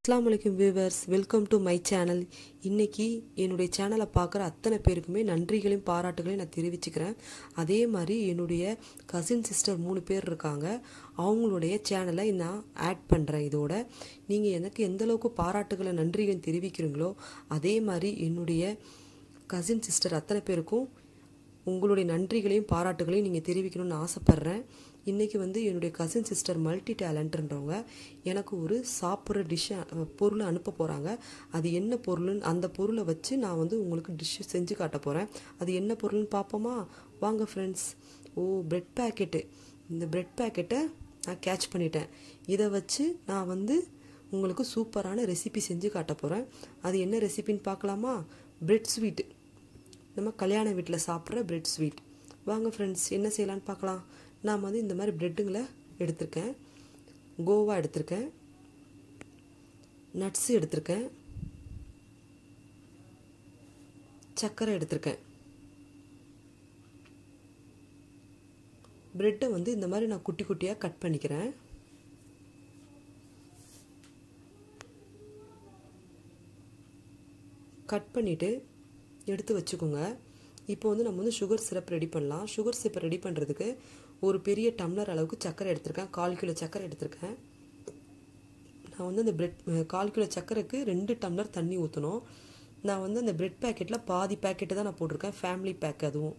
அஸ்லாம் வலைக்கம் viewers welcome to my channel இன்னைக்கு என்னுடைய சேனலை பார்க்குற அத்தனை பேருக்குமே நன்றிகளையும் பாராட்டுகளையும் நான் தெரிவிச்சுக்கிறேன் அதே மாதிரி என்னுடைய கசின் சிஸ்டர் மூணு பேர் இருக்காங்க அவங்களுடைய சேனலை நான் ஆட் பண்ணுறேன் இதோட நீங்கள் எனக்கு எந்த அளவுக்கு பாராட்டுகளை நன்றிகளையும் தெரிவிக்கிறீங்களோ அதே மாதிரி என்னுடைய கசின் சிஸ்டர் அத்தனை பேருக்கும் உங்களுடைய நன்றிகளையும் பாராட்டுகளையும் நீங்கள் தெரிவிக்கணும்னு ஆசைப்பட்றேன் இன்றைக்கி வந்து என்னுடைய கசின் சிஸ்டர் மல்டி டேலண்ட்ன்றவங்க எனக்கு ஒரு சாப்பிட்ற டிஷ்ஷை பொருளை அனுப்ப போகிறாங்க அது என்ன பொருள்னு அந்த பொருளை வச்சு நான் வந்து உங்களுக்கு டிஷ்ஷு செஞ்சு காட்ட போகிறேன் அது என்ன பொருள்னு பார்ப்போமா வாங்க ஃப்ரெண்ட்ஸ் ஓ பிரெட் பேக்கெட்டு இந்த பிரெட் பேக்கெட்டை நான் கேட்ச் பண்ணிட்டேன் இதை வச்சு நான் வந்து உங்களுக்கு சூப்பரான ரெசிபி செஞ்சு காட்ட போகிறேன் அது என்ன ரெசிபின்னு பார்க்கலாமா பிரெட் ஸ்வீட்டு நம்ம கல்யாண வீட்டில் சாப்பிட்ற பிரெட் ஸ்வீட் வாங்க ஃப்ரெண்ட்ஸ் என்ன செய்யலான்னு பார்க்கலாம் நான் வந்து இந்த மாதிரி ப்ரெட்டுங்களை எடுத்திருக்கேன் கோவா எடுத்திருக்கேன் நட்ஸு எடுத்திருக்கேன் சர்க்கரை எடுத்திருக்கேன் ப்ரெட்டை வந்து இந்த மாதிரி நான் குட்டி குட்டியாக கட் பண்ணிக்கிறேன் கட் பண்ணிவிட்டு எடுத்து வச்சுக்கோங்க இப்போ வந்து நம்ம வந்து சுகர் சிரப் ரெடி பண்ணலாம் சுகர் சிரப் ரெடி பண்ணுறதுக்கு ஒரு பெரிய டம்ளர் அளவுக்கு சர்க்கரை எடுத்திருக்கேன் கால் கிலோ சர்க்கரை எடுத்திருக்கேன் நான் வந்து அந்த பிரெட் கால் கிலோ சர்க்கரைக்கு ரெண்டு டம்ளர் தண்ணி ஊற்றணும் நான் வந்து அந்த பிரெட் பேக்கெட்டில் பாதி பேக்கெட்டு தான் நான் போட்டிருக்கேன் ஃபேமிலி பேக் அதுவும்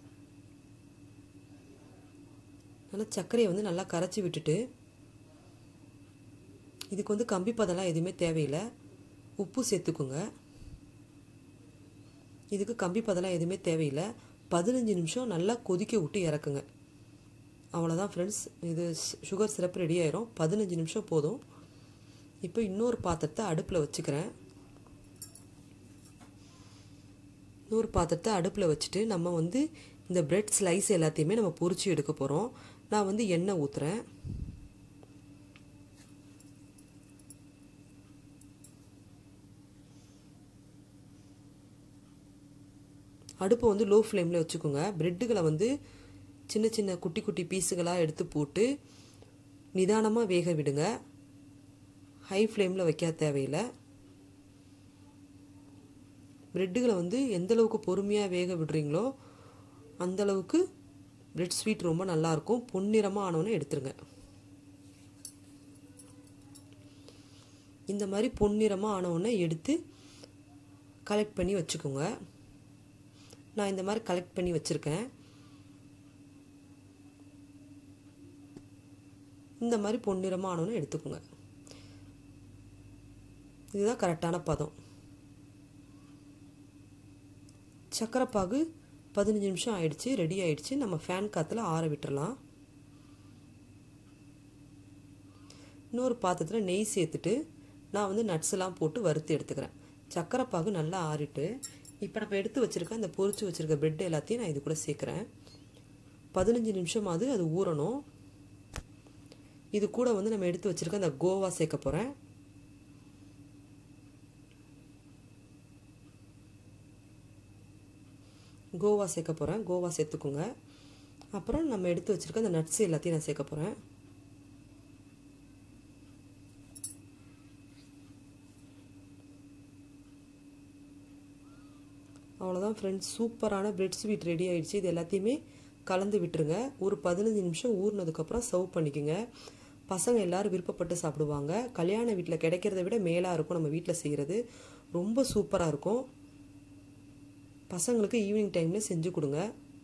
நல்லா சர்க்கரையை வந்து நல்லா கரைச்சி விட்டுட்டு இதுக்கு வந்து கம்பி பதம்லாம் எதுவுமே தேவையில்லை உப்பு சேர்த்துக்குங்க இதுக்கு கம்பி பதெல்லாம் எதுவுமே தேவையில்லை பதினஞ்சு நிமிஷம் நல்லா கொதிக்க விட்டு இறக்குங்க அவ்வளோதான் ஃப்ரெண்ட்ஸ் இது சுகர் சிரப் ரெடி ஆயிரும் பதினஞ்சு நிமிஷம் போதும் இப்போ இன்னொரு பாத்திரத்தை அடுப்பில் வச்சுக்கிறேன் இன்னொரு பாத்திரத்தை அடுப்பில் வச்சுட்டு நம்ம வந்து இந்த பிரெட் ஸ்லைஸ் எல்லாத்தையுமே நம்ம பொறிச்சு எடுக்க போகிறோம் நான் வந்து எண்ணெய் ஊற்றுறேன் அடுப்பை வந்து லோ ஃப்ளேமில் வச்சுக்கோங்க ப்ரெட்டுகளை வந்து சின்ன சின்ன குட்டி குட்டி பீஸுகளாக எடுத்து போட்டு நிதானமாக வேக விடுங்க ஹை ஃப்ளேமில் வைக்க தேவையில்லை ப்ரெட்டுகளை வந்து எந்தளவுக்கு பொறுமையாக வேக விடுறீங்களோ அந்தளவுக்கு பிரெட் ஸ்வீட் ரொம்ப நல்லாயிருக்கும் பொன்னிறமாக ஆனோன்னு எடுத்துருங்க இந்த மாதிரி பொன்னிறமாக ஆனவுடனே எடுத்து கலெக்ட் பண்ணி வச்சுக்கோங்க நான் இந்த மாதிரி கலெக்ட் பண்ணி வச்சுருக்கேன் இந்த மாதிரி பொன்னிறமாக ஆனோன்னு எடுத்துக்கோங்க இதுதான் கரெக்டான பதம் சக்கரைப்பாகு பதினஞ்சு நிமிஷம் ஆயிடுச்சு ரெடி ஆயிடுச்சு நம்ம ஃபேன் காற்றுல ஆற விட்டுறலாம் இன்னொரு பாத்திரத்தில் நெய் சேர்த்துட்டு நான் வந்து நட்ஸ் எல்லாம் போட்டு வறுத்து எடுத்துக்கிறேன் சக்கரைப்பாகு நல்லா ஆறிட்டு இப்போ நம்ம எடுத்து வச்சுருக்க அந்த பொறிச்சு வச்சுருக்க ப்ரெட் எல்லாத்தையும் நான் இது கூட சேர்க்குறேன் பதினஞ்சு நிமிஷமாவது அது ஊறணும் இது கூட வந்து நம்ம எடுத்து வச்சுருக்க அந்த கோவா சேர்க்க போகிறேன் கோவா சேர்க்க போகிறேன் கோவா சேர்த்துக்கோங்க அப்புறம் நம்ம எடுத்து வச்சுருக்க அந்த நட்ஸ் எல்லாத்தையும் நான் சேர்க்க போகிறேன் அவ்வளோதான் ஃப்ரெண்ட்ஸ் சூப்பரான பிரெட் ஸ்வீட் ரெடி ஆகிடுச்சு இது எல்லாத்தையுமே கலந்து விட்டுருங்க ஒரு பதினஞ்சு நிமிஷம் ஊறினதுக்கப்புறம் சர்வ் பண்ணிக்கோங்க பசங்க எல்லோரும் விருப்பப்பட்டு சாப்பிடுவாங்க கல்யாண வீட்டில் கிடைக்கிறத விட மேலாக இருக்கும் நம்ம வீட்டில் செய்கிறது ரொம்ப சூப்பராக இருக்கும் பசங்களுக்கு ஈவினிங் டைமில் செஞ்சு கொடுங்க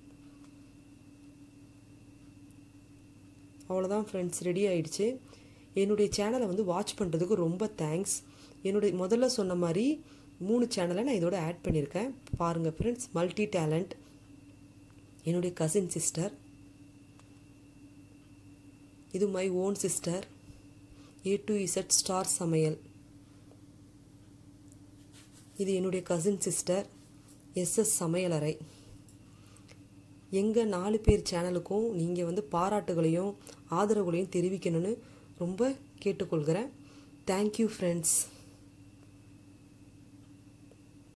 அவ்வளோதான் ஃப்ரெண்ட்ஸ் ரெடி ஆயிடுச்சு என்னுடைய சேனலை வந்து வாட்ச் பண்ணுறதுக்கு ரொம்ப தேங்க்ஸ் என்னுடைய முதல்ல சொன்ன மாதிரி மூணு சேனலை நான் இதோட ஆட் பண்ணியிருக்கேன் பாருங்கள் ஃப்ரெண்ட்ஸ் மல்டி டேலண்ட் என்னுடைய கசின் சிஸ்டர் இது my own sister A to Z star சமையல் இது என்னுடைய கசின் சிஸ்டர் எஸ்எஸ் சமையலறை எங்கள் நாலு பேர் சேனலுக்கும் நீங்கள் வந்து பாராட்டுகளையும் ஆதரவுகளையும் தெரிவிக்கணும்னு ரொம்ப கேட்டுக்கொள்கிறேன் தேங்க்யூ ஃப்ரெண்ட்ஸ்